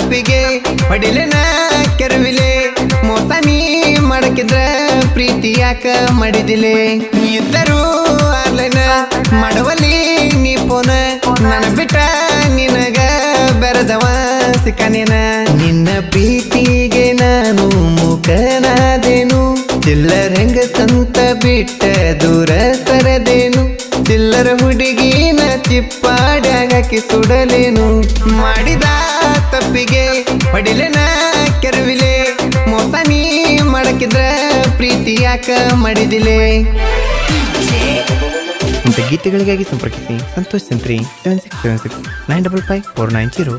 ತಪ್ಪಿಗೆ ಹೊಡಿಲೆನ ಕೆರವಿಲೆ ಮೋಸ ನೀ ಮಾಡಕಿದ್ರ ಪ್ರೀತಿ ಯಾಕ ಮಾಡಿದಿಲೆ ಇದ್ದರೂ ಆನ್ಲೈನ್ ಮಾಡವಲ್ಲಿ ನೀ ಫೋನ ನನ್ನ ಬಿಟ್ಟ ನಿನಗ ಬೆರದವ ಸಿಕ್ಕನೇನ ನಿನ್ನ ಪ್ರೀತಿಗೆ ನಾನು ಮುಖನಾದೇನು ಚಿಲ್ಲರ್ ಹೆಂಗ ಸಂತ ಬಿಟ್ಟ ದೂರ ಸರದೇನು ಚಿಲ್ಲರ ಹುಡುಗಿನ ಚಿಪ್ಪಾಡ್ಯಾಗ ಹಾಕಿ ಸುಡಲೇನು ಮಾಡಿದ ತಪ್ಪಿಗೆ ಹೊಡಿಲೆನ ಕೆರವಿಲೆ ಮೋಸ ನೀ ಮಾಡಕಿದ್ರ ಪ್ರೀತಿ ಯಾಕ ಮಾಡಿದಿಲೆ ಇಂಥ ಗೀತೆಗಳಿಗಾಗಿ ಸಂಪರ್ಕಿಸಿ Santosh Santri seven six seven six nine double five four nine zero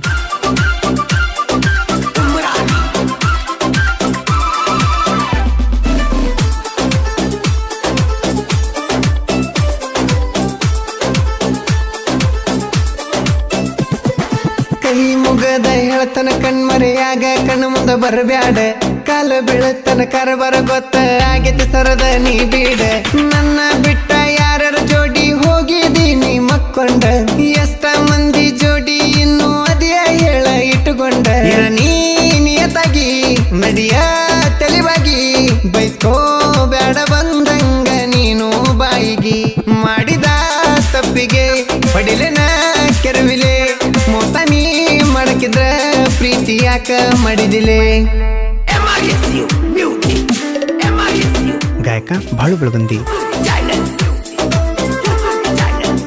ಕೈ ಮುಗದ ಹೇಳ್ತನ ಕಣ್ಮರೆಯಾಗ ಕಣ್ಣು ಮುಂದ ಬರಬ್ಯಾಡ ಕಾಲ ಬೀಳತನ ಕರಬರ ಗೊತ್ತ ಆಗೈತಿ ಸರದ ನೀ ಬೀಡ ನನ್ನ ಬಿಟ್ಟ ಯಾರ ಜೋಡಿ ಹೋಗಿದೀನಿ ಮಕ್ಕೊಂಡ ಎಷ್ಟ ಮಂದಿ ಜೋಡಿ ಇನ್ನು ಅದಿಯ ಹೇಳ ಇಟ್ಟುಕೊಂಡ ಇರ ನೀ ನಿಯತಾಗಿ ನಡಿಯ ತಲಿವಾಗಿ ಬೈಸ್ಕೋ ಬ್ಯಾಡ ಬಂದಂಗ ನೀನು ಬಾಯಿಗಿ ಮಾಡಿದ ತಪ್ಪಿಗೆ ಹೊಡಿಲೆನ ಕೆರವಿಲೆ ಮೋಸ ನೀ ಮಾಡಕಿದ್ರ ಪ್ರೀತಿ ಯಾಕ ಮಾಡಿದಿಲೆ MISU Music MISU ಗಾಯಕ ಬಾಳು ಬೆಳಗುಂದಿ Silent Silent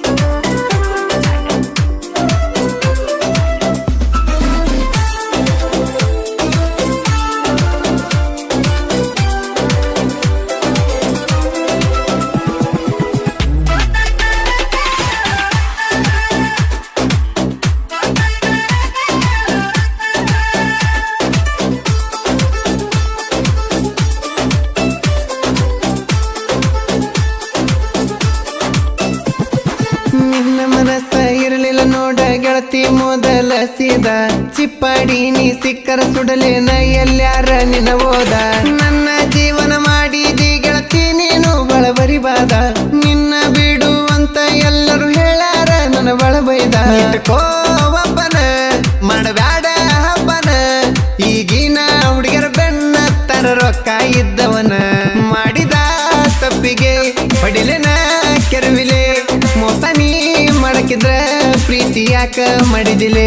ನಿನ್ನ ಮನಸ್ಸ ಇರಲಿಲ್ಲ ನೋಡ ಗೆಳತಿ ಮೊದಲ ಸೀದ ಚಿಪ್ಪಾಡಿ ನೀ ಸಿಕ್ಕರ ಸುಡಲೇನ ಎಲ್ಲ್ಯಾರ ನಿನ ಓದ ನನ್ನ ಜೀವನ ಮಾಡಿದಿ ಗೆಳತಿ ನೀನು ಬಳಬರಿಬಾದ ನಿನ್ನ ಬಿಡು ಅಂತ ಎಲ್ಲರೂ ಹೇಳಾರ ನನ್ನ ಬಳ ಬೈದ ಇಟ್ಕೋ ಒಬ್ಬನ ಮಾಡಬ್ಯಾಡ ಹಬ್ಬನ ಈಗಿನ ಹುಡುಗರ ಬೆನ್ನ ತರ ರೊಕ್ಕ ಇದ್ದವನ ಮಾಡಿದ ತಪ್ಪಿಗೆ ಹೊಡಿಲೆನ ಕೆರವಿಲೆ ಮೋಸ ನೀ ಮಾಡಕಿದ್ರ ಪ್ರೀತಿ ಯಾಕ ಮಾಡಿದಿಲೆ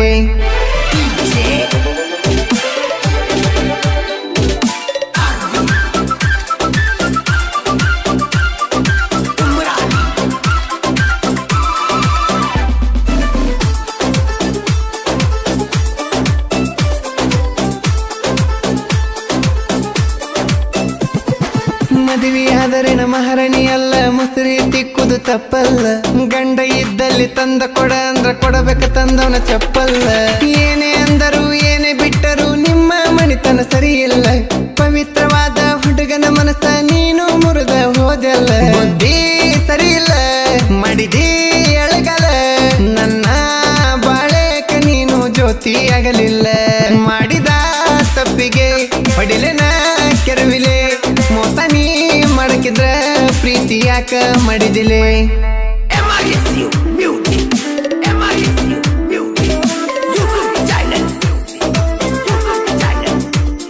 ಮದುವೆಯಾದರೆ ಮಹಾರಾಣಿ ಅಲ್ಲ ಮುಸುರಿ ತಿಕ್ಕುದು ತಪ್ಪಲ್ಲ ಗಂಡ ಇದ್ದಲ್ಲಿ ತಂದ ಕೊಡ ಅಂದ್ರ ಕೊಡಬೇಕ ತಂದವನ ಚಪ್ಪಲ್ಲ ಏನೇ ಅಂದರು ಏನೇ ಬಿಟ್ಟರು ನಿಮ್ಮ ಮಣಿತನ ಸರಿ ಇಲ್ಲ ಪವಿತ್ರವಾದ ಹುಡುಗನ ಮನಸ್ಸ ನೀನು ಮುರಿದ ಹೋದಲ್ಲ ಬುದ್ಧಿ ಸರಿ ಇಲ್ಲ ಮಾಡಿದಿ ಎಳಗಲ ನನ್ನ ಬಾಳೆಕ ನೀನು ಜ್ಯೋತಿ ಆಗಲಿಲ್ಲ ಮಾಡಿದ ತಪ್ಪಿಗೆ ಹೊಡಿಲೆನ ಕೆರವಿಲೆ ಮೋಸ ನೀ ಮಾಡಕಿದ್ರ ಪ್ರೀತಿ ಯಾಕ ಮಾಡಿದಿಲೆ MISU Music MISU Music Silent Silent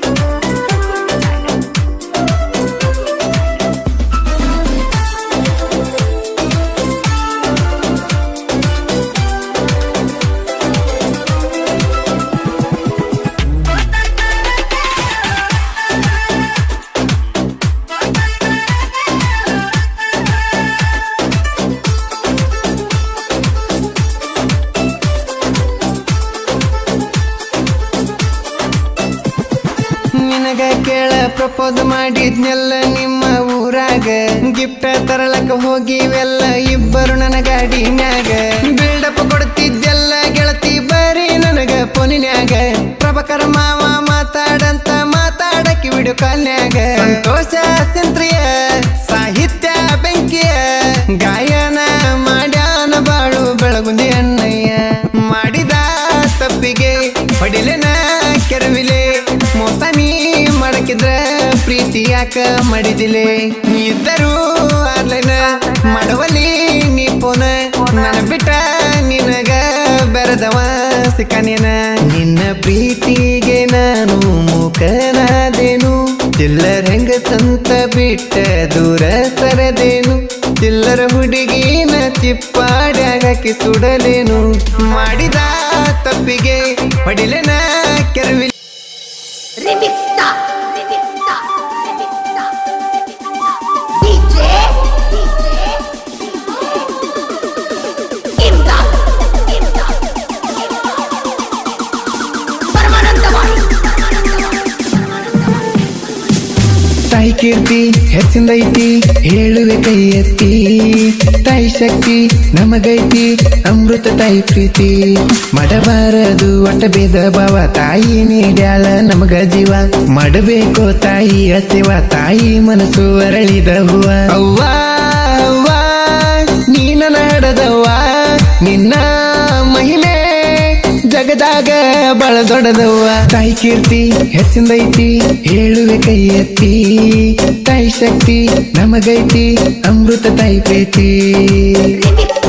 ನಿನಗ ಕೇಳ ಪ್ರಪೋಸ್ ಮಾಡಿದ್ನೆಲ್ಲ ನಿಮ್ಮ ಊರಾಗ ಗಿಫ್ಟ್ ತರಲಕ ಹೋಗಿವೆಲ್ಲ ಇಬ್ಬರು ನನ್ನ ಗಾಡಿ ಮ್ಯಾಗ ಬಿಲ್ಡಪ್ ಕೊಡ್ತಿದ್ದೆಲ್ಲ ಗೆಳತಿ ಬರೀ ನನಗ ಫೋನಿನ್ಯಾಗ ಪ್ರಭಕರ ಮಾವ ಮಾತಾಡಂತ ಮಾತಾಡಕ್ಕೆ ವಿಡಿಯೋ ಕಾಲ್ನ್ಯಾಗ ಸಂತೋಷ ಸಂತ್ರಿಯ ಸಾಹಿತ್ಯ ಬೆಂಕಿಯ ಗಾಯನ ಮಾಡ್ಯಾನ ಬಾಳು ಬೆಳಗುಂದಿ ಅಣ್ಣಯ್ಯ ಮಾಡಿದ ತಪ್ಪಿಗೆ ಹೊಡಿಲೆನ ಕೆರವಿಲೆ ಮೋಸ ನೀ ಮಾಡಕಿದ್ರ ಪ್ರೀತಿ ಯಾಕ ಮಾಡಿದಿಲೆ ನೀ ಇದ್ದರೂ ಆನ್ಲೈನ್ ಮಾಡವಲ್ಲಿ ನೀ ಫೋನ ನನ್ನ ಬಿಟ್ಟ ನಿನಗ ಬೆರೆದವ ಸಿಕ್ಕನೇನ ನಿನ್ನ ಪ್ರೀತಿಗೆ ನಾನು ಮೂಕನಾದೇನು ಚಿಲ್ಲರ್ ಹೆಂಗ ಸಂತ ಬಿಟ್ಟ ದೂರ ಸರದೇನು ಚಿಲ್ಲರ ಹುಡುಗಿನ ಚಿಪ್ಪಾಡ್ಯಾಗ ಹಾಕಿ ಸುಡಲೇನು ಮಾಡಿದ ತಪ್ಪಿಗೆ ಹೊಡಿಲೆನ ಕೆರವಿಲ್ಲ Remix star, remix star, remix star, remix star. DJ, DJ, Imdad, Imdad, Paramanandawadi ತಾಯಿ ಕೀರ್ತಿ ಹೆಚ್ಚಿಂದೈತಿ ಹೇಳುವೆ ಕೈ ಎತ್ತಿ ತಾಯಿ ಶಕ್ತಿ ನಮಗೈತಿ ಅಮೃತ ತಾಯಿ ಪ್ರೀತಿ ಮಾಡಬಾರದು ಒಟ್ಟ ಭೇದ ಭಾವ ತಾಯಿ ನೀಡ್ಯಾಳ ನಮಗ ಜೀವ ಮಾಡಬೇಕು ತಾಯಿ ಅಸೇವ ತಾಯಿ ಮನಸ್ಸು ಅರಳಿದ ಹೂವ ಅವ್ವ ಅವ್ವ ನೀನ ನಡದವ್ವ ನಿನ್ನ ಮಹಿಮೆ ಜಗದಾಗ ಬಳ ದೊಡ್ಡದವ್ವ ತಾಯಿ ಕೀರ್ತಿ ಹೆಚ್ಚಿಂದೈತಿ ಹೇಳುವೆ ಕೈ ಎತ್ತಿ ತಾಯಿ ಶಕ್ತಿ ನಮಗೈತಿ ಅಮೃತ ತಾಯಿ ಪ್ರೀತಿ Remix